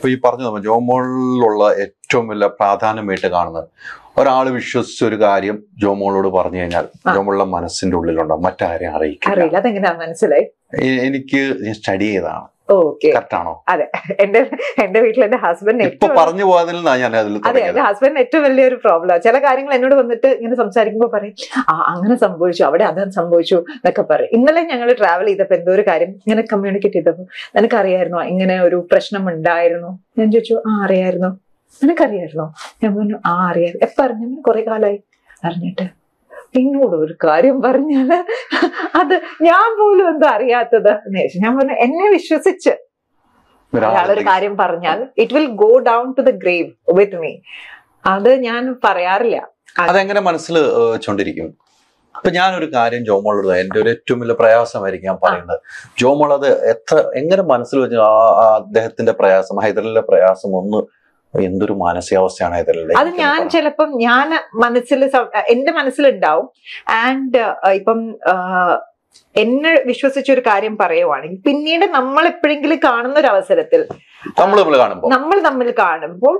ഇപ്പൊ ഈ പറഞ്ഞു നമ്മൾ ജോമോളിലുള്ള ഏറ്റവും വലിയ പ്രാധാന്യമായിട്ട് കാണുന്നത് ഒരാൾ വിശ്വസിച്ച ഒരു കാര്യം ജോമോളോട് പറഞ്ഞു കഴിഞ്ഞാൽ ആ. ജോമോളുടെ മനസ്സിന്റെ ഉള്ളിലുണ്ടാവും മറ്റാരെയും അറിയിക്കില്ല അറിയില്ല അതെങ്ങനെയാ മനസ്സിലായി എ- എനിക്ക് ഞാൻ സ്റ്റഡി ചെയ്തതാണ് ഓക്കെ കറക്റ്റ് ആണോ എന്റെ എന്റെ വീട്ടിൽ എന്റെ ഹസ്ബൻഡ് ഇപ്പൊ പറഞ്ഞു പോയതിൽ നിന്നാ ഞാൻ അതിൽ അതെ തുടങ്ങിയത് എന്റെ ഹസ്ബൻഡിന് ഏറ്റവും വലിയൊരു പ്രോബ്ലം ചില കാര്യങ്ങൾ എന്നോട് വന്നിട്ട് ഇങ്ങനെ സംസാരിക്കുമ്പോൾ പറയും ആ അങ്ങനെ സംഭവിച്ചു അവിടെ അത് സംഭവിച്ചു എന്നൊക്കെ പറയും ഇന്നലെ ഞങ്ങൾ ട്രാവൽ ചെയ്തപ്പോ എന്തോ ഒരു കാര്യം ഇങ്ങനെ കമ്മ്യൂണിക്കേറ്റ് ചെയ്തപ്പോ നിനക്കറിയായിരുന്നോ ഇങ്ങനെ ഒരു പ്രശ്നം ഉണ്ടായിരുന്നു ഞാൻ ചോദിച്ചു ആ അറിയായിരുന്നു നിനക്കറിയായിരുന്നോ ഞാൻ പറഞ്ഞു ആ അറിയാം എപ്പ അറിഞ്ഞു കുറെ കാലമായി അറിഞ്ഞിട്ട് എന്നോട് ഒരു കാര്യം പറഞ്ഞാല് അത് ഞാൻ പോലും എന്താ അറിയാത്തത് എന്ന് ചോദിച്ചു. ഞാൻ പറഞ്ഞു എന്നെ വിശ്വസിച്ച് ഒരാളൊരു കാര്യം പറഞ്ഞാൽ it will go down to the grave with me അത് ഞാൻ പറയാറില്ല അതെങ്ങനെ മനസ്സിൽ വെച്ചോണ്ടിരിക്കും അപ്പൊ ഞാനൊരു കാര്യം ജോമോളോട് എന്റെ ഒരു ഏറ്റവും വലിയ പ്രയാസമായിരിക്കും ഞാൻ പറയുന്നത് ജോമോൾ അത് എത്ര എങ്ങനെ മനസ്സിൽ വെച്ച് ആ ആ അദ്ദേഹത്തിന്റെ പ്രയാസം ഹൈദരലിന്റെ പ്രയാസം ഒന്ന് എന്തൊരു മാനസികാവസ്ഥയാണ് ഹൈദരലിന്റെ അത് ഞാൻ ചിലപ്പം ഞാൻ മനസ്സിൽ സം- എന്റെ മനസ്സിലുണ്ടാവും ആൻഡ് ഇപ്പം ആ, എന്നെ വിശ്വസിച്ച ഒരു കാര്യം പറയുവാണെങ്കിൽ പിന്നീട് നമ്മൾ എപ്പോഴെങ്കിലും കാണുന്ന ഒരു അവസരത്തിൽ നമ്മൾ നമ്മൾ കാണുമ്പോ നമ്മൾ തമ്മിൽ കാണുമ്പോൾ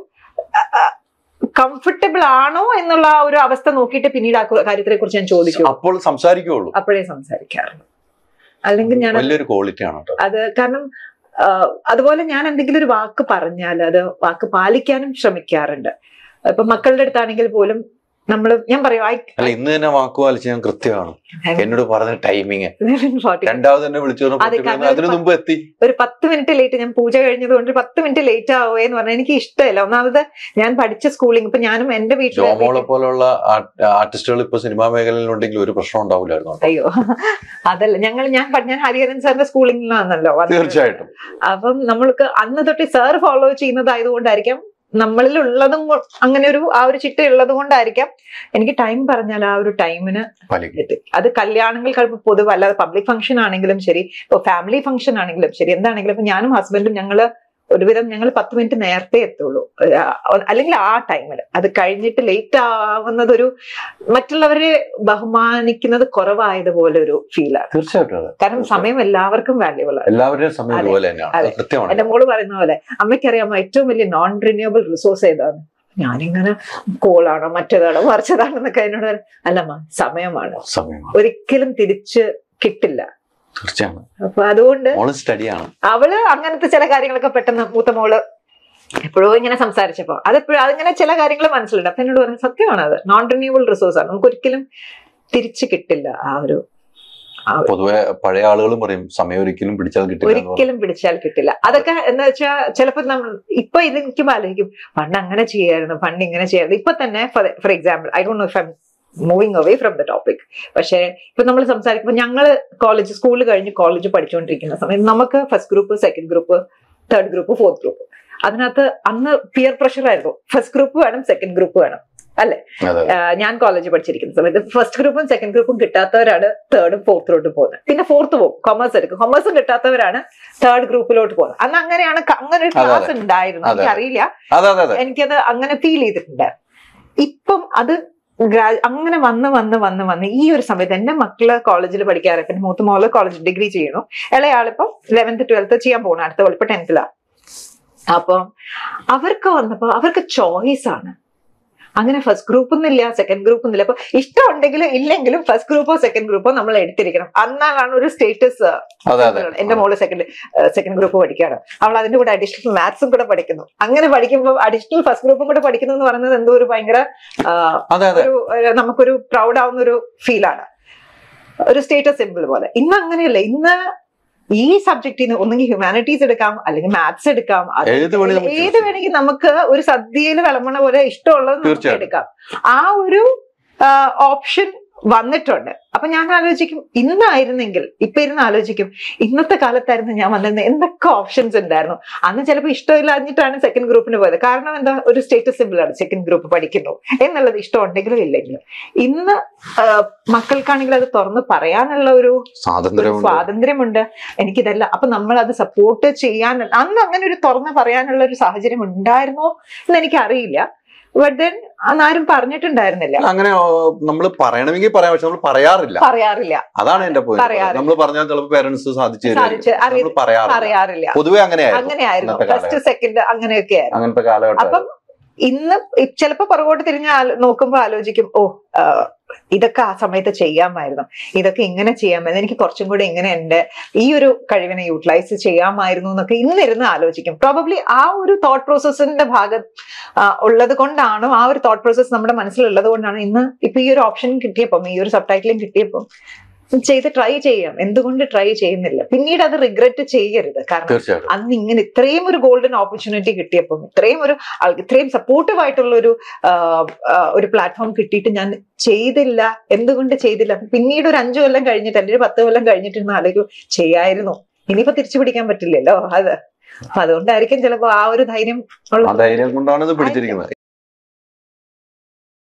കംഫർട്ടബിൾ ആണോ എന്നുള്ള ആ ഒരു അവസ്ഥ നോക്കിയിട്ട് പിന്നീട് ആ കാര്യത്തിനെ കുറിച്ച് ഞാൻ ചോദിക്കും അപ്പോൾ സംസാരിക്കുള്ളൂ അപ്പോഴേ സംസാരിക്കാറുള്ളൂ അല്ലെങ്കിൽ ഞാൻ വലിയൊരു ക്വാളിറ്റി ആണ് കേട്ടോ അത് കാരണം ആ, അതുപോലെ ഞാൻ എന്തെങ്കിലും ഒരു വാക്ക് പറഞ്ഞാൽ അത് വാക്ക് പാലിക്കാനും ശ്രമിക്കാറുണ്ട് ഇപ്പൊ മക്കളുടെ അടുത്താണെങ്കിൽ പോലും നമ്മൾ ഞാൻ പറയും ഐ അല്ല ഇന്ന് തന്നെ വാക്കു പാലിച്ച് ഞാൻ കൃത്യമാണ് എന്നോട് പറഞ്ഞ ടൈമിങ് 40. രണ്ടാമത് എന്നെ വിളിച്ചു പറഞ്ഞു, അതെ, "പൊട്ടി കാരണം വന്നു." അതിനു മുമ്പ് എത്തി ഒരു പത്ത് മിനിറ്റ് ലേറ്റ് ഞാൻ പൂജ കഴിഞ്ഞത് കൊണ്ട് പത്ത് മിനിറ്റ് ലേറ്റ് ആവുക എന്ന് പറഞ്ഞാൽ എനിക്ക് ഇഷ്ടമല്ല ഒന്നാമത് ഞാൻ പഠിച്ച സ്കൂളിംഗ് ഇപ്പൊ ഞാനും എന്റെ ജോമോളെ വീട്ടിൽ പോലുള്ള ആർട്ടിസ്റ്റുകൾ ഇപ്പൊ സിനിമാ മേഖലയിലുണ്ടെങ്കിൽ ഒരു പ്രശ്നം ഉണ്ടാവില്ലായിരുന്നു കേട്ടോ. അയ്യോ അതല്ല ഞങ്ങൾ ഞാൻ പഠ- ഞാൻ ഹരിഹരൻ സാറിന്റെ സ്കൂളിംഗിലാണല്ലോ വന്നത്. തീർച്ചയായിട്ടും അപ്പം നമ്മൾക്ക് അന്ന് തൊട്ട് സാർ ഫോളോ ചെയ്യുന്നതായതുകൊണ്ടായിരിക്കാം നമ്മളിൽ ഉള്ളതും കൊ- അങ്ങനെ ഒരു ആ ഒരു ചിട്ട ഉള്ളത് കൊണ്ടായിരിക്കാം എനിക്ക് ടൈം പറഞ്ഞാൽ ആ ഒരു ടൈമിന് പാലിക്കും എത്തി അത് കല്യാണങ്ങൾക്ക് പൊതുവെ അല്ലാതെ പബ്ലിക് ഫംഗ്ഷൻ ആണെങ്കിലും ശരി ഇപ്പൊ ഫാമിലി ഫംഗ്ഷൻ ആണെങ്കിലും ശരി എന്താണെങ്കിലും ഇപ്പൊ ഞാനും ഹസ്ബൻഡും ഞങ്ങള് ഒരുവിധം ഞങ്ങൾ പത്ത് മിനിറ്റ് നേരത്തെ എത്തുള്ളൂ ആ, അല്ലെങ്കിൽ ആ ടൈമിൽ അത് കഴിഞ്ഞിട്ട് ലേറ്റ് ആവുന്നത് ഒരു മറ്റുള്ളവരെ ബഹുമാനിക്കുന്നത് കുറവായതുപോലെ ഒരു ഫീലാണ് തീർച്ചയായിട്ടും അതെ കാരണം സമയം എല്ലാവർക്കും വാല്യുബിൾ ആണ് എല്ലാവരുടെയും സമയം അതെ. ഇതുപോലെ തന്നെയാണ് അതെ. അത് കൃത്യമാണ് എന്റെ മോള് പറയുന്ന പോലെ അമ്മയ്ക്കറിയാമോ ഏറ്റവും വലിയ നോൺ റിന്യൂവബിൾ റിസോഴ്സ് ഏതാണ് ഞാനിങ്ങനെ കോളാണോ മറ്റേതാണോ മറിച്ചതാണോ എന്നൊക്കെ എന്നോട് പറയും. അല്ലമ്മ സമയമാണ് സമയമാണ് ഒരിക്കലും തിരിച്ച് കിട്ടില്ല തീർച്ചയാണ് അപ്പൊ അതുകൊണ്ട് മോള് സ്റ്റഡിയാണ് അവള് അങ്ങനത്തെ ചില കാര്യങ്ങളൊക്കെ പെട്ടെന്ന് മൂത്ത മോള് എപ്പോഴോ ഇങ്ങനെ സംസാരിച്ചപ്പോ അതെപ്പോഴും അതിങ്ങനെ ചില കാര്യങ്ങൾ മനസ്സിലുണ്ട് അപ്പൊ എന്നോട് പറഞ്ഞു സത്യമാണ് അത് നോൺ റിന്യൂവബിൾ റിസോഴ്സ് ആണ് നമുക്ക് ഒരിക്കലും തിരിച്ചു കിട്ടില്ല ആ ഒരു പൊതുവെ പഴയ ആളുകളും പറയും സമയം ഒരിക്കലും പിടിച്ചാൽ കിട്ടില്ല എന്ന് പറയും. ഒരിക്കലും പിടിച്ചാൽ കിട്ടില്ല അതൊക്കെ എന്താ വെച്ചാൽ ചിലപ്പോ നമ്മൾ ഇപ്പൊ ഇത് എനിക്ക് ആലോചിക്കും പണ്ട് അങ്ങനെ ചെയ്യായിരുന്നു പണ്ട് ഇങ്ങനെ ചെയ്യായിരുന്നു ഇപ്പൊ തന്നെ for example I don't know if I moving away from the topic പക്ഷേ ഇപ്പൊ നമ്മൾ സംസാരിക്കുമ്പോൾ ഞങ്ങൾ കോളേജ് സ്കൂൾ കഴിഞ്ഞ് കോളേജ് പഠിച്ചുകൊണ്ടിരിക്കുന്ന സമയത്ത് നമുക്ക് first group second group third group fourth group അതിനകത്ത് അന്ന് പിയർ പ്രഷർ ആയിരുന്നു ഫസ്റ്റ് ഗ്രൂപ്പ് വേണം സെക്കൻഡ് ഗ്രൂപ്പ് വേണം അതെ ആഹ് ഞാൻ കോളേജ് പഠിച്ചിരിക്കുന്ന സമയത്ത് ഫസ്റ്റ് ഗ്രൂപ്പും സെക്കൻഡ് ഗ്രൂപ്പും കിട്ടാത്തവരാണ് തേർഡും ഫോർത്തിലോട്ട് പോകുന്നത് പിന്നെ ഫോർത്ത് പോകും കൊമേഴ്സ് എടുക്കും കൊമേഴ്സും കിട്ടാത്തവരാണ് തേർഡ് ഗ്രൂപ്പിലോട്ട് പോകുന്നത് അന്ന് അങ്ങനെയാണ് ക- അങ്ങനെ ഒരു അതെ, ക്ലാസ് ഉണ്ടായിരുന്നു അതെ, എനിക്ക് അറിയില്ല അതെ അതെ അതെ എനിക്കത് അങ്ങനെ ഫീൽ ചെയ്തിട്ടുണ്ട് ഇപ്പം അത് ഗ്രാ- അങ്ങനെ വന്ന് വന്ന് വന്ന് വന്ന് ഈ ഒരു സമയത്ത് എന്റെ മക്കള് കോളേജിൽ പഠിക്കാറ് പിന്നെ മൂത്ത മോള് കോളേജ് ഡിഗ്രി ചെയ്യണു ഇളയാളിപ്പം ലെവൻത്ത് ട്വൽത്ത് ചെയ്യാൻ പോകണം അടുത്ത കൊല്ലം ഇപ്പൊ ടെൻത്തിലാ അപ്പം അവർക്ക് വന്നപ്പോ അവർക്ക് ചോയ്സ് ആണ് അങ്ങനെ ഫസ്റ്റ് ഗ്രൂപ്പ് ഒന്നുമില്ല സെക്കൻഡ് ഗ്രൂപ്പ് ഒന്നുമില്ല അപ്പൊ ഇഷ്ടം ഉണ്ടെങ്കിലും ഇല്ലെങ്കിലും ഫസ്റ്റ് ഗ്രൂപ്പോ സെക്കൻഡ് ഗ്രൂപ്പോ നമ്മൾ എടുത്തിരിക്കണം അന്നാണ് ഒരു സ്റ്റേറ്റസ് അതെ അതെ എന്റെ മോള് സെക്കൻഡ് സെക്കൻഡ് ഗ്രൂപ്പ് പഠിക്കുകയാണ് അവൾ അതിന്റെ കൂടെ അഡീഷണൽ മാത്സും കൂടെ പഠിക്കുന്നു അങ്ങനെ പഠിക്കുമ്പോൾ അഡീഷണൽ ഫസ്റ്റ് ഗ്രൂപ്പും കൂടെ പഠിക്കുന്നു എന്ന് പറയുന്നത് എന്തോ ഒരു ഭയങ്കര ആ, അതെ അതെ ഒരു ഒരു നമുക്കൊരു പ്രൗഡ് ആവുന്ന ഒരു ഫീലാണ് ഒരു സ്റ്റേറ്റസ് സിമ്പിൾ പോലെ ഇന്ന് അങ്ങനെയല്ല ഇന്ന് ഈ സബ്ജക്റ്റിന് ഒന്നെങ്കിൽ ഹ്യൂമാനിറ്റീസ് എടുക്കാം അല്ലെങ്കിൽ മാത്സ് എടുക്കാം അത് ഏത് വേണേ നമുക്ക് ഏത് വേണമെങ്കിൽ നമുക്ക് ഒരു സദ്യയിൽ വിളമ്പണ പോലെ ഇഷ്ടമുള്ളത് നമുക്ക് തീർച്ചയായിട്ടും. എടുക്കാം ആ ഒരു ഓപ്ഷൻ വന്നിട്ടുണ്ട് അപ്പൊ ഞാൻ ആലോചിക്കും ഇന്നായിരുന്നെങ്കിൽ ഇപ്പൊ ഇരുന്ന് ആലോചിക്കും ഇന്നത്തെ കാലത്തായിരുന്നു ഞാൻ വന്നിരുന്നത് എന്തൊക്കെ ഓപ്ഷൻസ് ഉണ്ടായിരുന്നു അന്ന് ചിലപ്പോൾ ഇഷ്ടമില്ലാഞ്ഞിട്ടാണ് സെക്കൻഡ് ഗ്രൂപ്പിന് പോയത് കാരണം എന്താ ഒരു സ്റ്റേറ്റസ് സിമ്പിൾ ആണ് സെക്കൻഡ് ഗ്രൂപ്പ് പഠിക്കുന്നു എന്നുള്ളത് ഇഷ്ടമുണ്ടെങ്കിലും ഇല്ലെങ്കിലും ഇന്ന് ആ, മക്കൾക്കാണെങ്കിൽ അത് തുറന്ന് പറയാനുള്ള ഒരു ഒരു സ്വാതന്ത്ര്യമുണ്ട് സ്വാതന്ത്ര്യമുണ്ട് എനിക്കിതല്ല അപ്പൊ നമ്മൾ അത് സപ്പോർട്ട് ചെയ്യാൻ അന്ന് അങ്ങനെ ഒരു തുറന്ന് പറയാനുള്ള ഒരു സാഹചര്യം ഉണ്ടായിരുന്നോ എന്ന് എനിക്ക് അറിയില്ല ബട്ട് ദെൻ അന്നാരും പറഞ്ഞിട്ടുണ്ടായിരുന്നില്ല അങ്ങനെ നമ്മൾ പറയണമെങ്കിൽ പറയാം പക്ഷെ നമ്മൾ പറയാറില്ല പറയാറില്ല അതാണ് എന്റെ പോയിന്റ് പറയാറില്ല. നമ്മൾ പറഞ്ഞാൽ ചിലപ്പോൾ പേരൻസ് സാധിച്ചു സാധിച്ച് തരും അറിയ- നമ്മൾ പറയാറില്ല പറയാറില്ല പൊതുവെ അങ്ങനെയായിരുന്നു അങ്ങനെയായിരുന്നു ഇന്നത്തെ ഫസ്റ്റ് സെക്കൻഡ് അങ്ങനെയൊക്കെ ആയിരുന്നു അങ്ങനത്തെ കാലഘട്ടം അപ്പം ഇന്ന് ഇ- ചിലപ്പോ പുറകോട്ട് തിരിഞ്ഞ് ആലോ- നോക്കുമ്പോ ആലോചിക്കും ഓ ആ, ഇതൊക്കെ ആ സമയത്ത് ചെയ്യാമായിരുന്നു ഇതൊക്കെ ഇങ്ങനെ ചെയ്യാമായിരുന്നു എനിക്ക് കുറച്ചും കൂടി ഇങ്ങനെ എന്റെ ഈ ഒരു കഴിവിനെ യൂട്ടിലൈസ് ചെയ്യാമായിരുന്നു എന്നൊക്കെ ഇന്നിരുന്ന് ആലോചിക്കും പ്രോബബ്ലി ആ ഒരു തോട്ട് പ്രോസസ്സിന്റെ ഭാഗം ആ, ഉള്ളത് കൊണ്ടാണോ ആ ഒരു തോട്ട് പ്രോസസ്സ് നമ്മുടെ മനസ്സിലുള്ളത് കൊണ്ടാണ് ഇന്ന് ഇപ്പൊ ഈ ഒരു ഓപ്ഷൻ കിട്ടിയപ്പം ഈ ഒരു സബ് ടൈറ്റിലും കിട്ടിയപ്പം ചെയ്ത് ട്രൈ ചെയ്യാം എന്തുകൊണ്ട് ട്രൈ ചെയ്യുന്നില്ല പിന്നീട് അത് റിഗ്രറ്റ് ചെയ്യരുത് കാരണം തീർച്ചയായിട്ടും അന്ന് ഇങ്ങനെ ഇത്രയും ഒരു ഗോൾഡൻ ഓപ്പർച്യൂണിറ്റി കിട്ടിയപ്പം ഇത്രയും ഒരു ആൾ- ഇത്രയും സപ്പോർട്ടീവ് ആയിട്ടുള്ള ഒരു ആ, ആ, ഒരു പ്ലാറ്റ്ഫോം കിട്ടിയിട്ട് ഞാൻ ചെയ്തില്ല എന്തുകൊണ്ട് ചെയ്തില്ല പിന്നീട് ഒരു അഞ്ചു കൊല്ലം കഴിഞ്ഞിട്ട് അല്ലെങ്കിൽ ഒരു പത്ത് കൊല്ലം കഴിഞ്ഞിട്ട് ആലോചിക്കും ചെയ്യായിരുന്നു ഇനിയിപ്പോ തിരിച്ചു പിടിക്കാൻ പറ്റില്ലല്ലോ അത് അപ്പൊ അതുകൊണ്ടായിരിക്കും ചിലപ്പോ ആ ഒരു ധൈര്യം ഉള്ള ആ ധൈര്യം കൊണ്ടാണ് ഇത് പിടിച്ചിരിക്കുന്നത്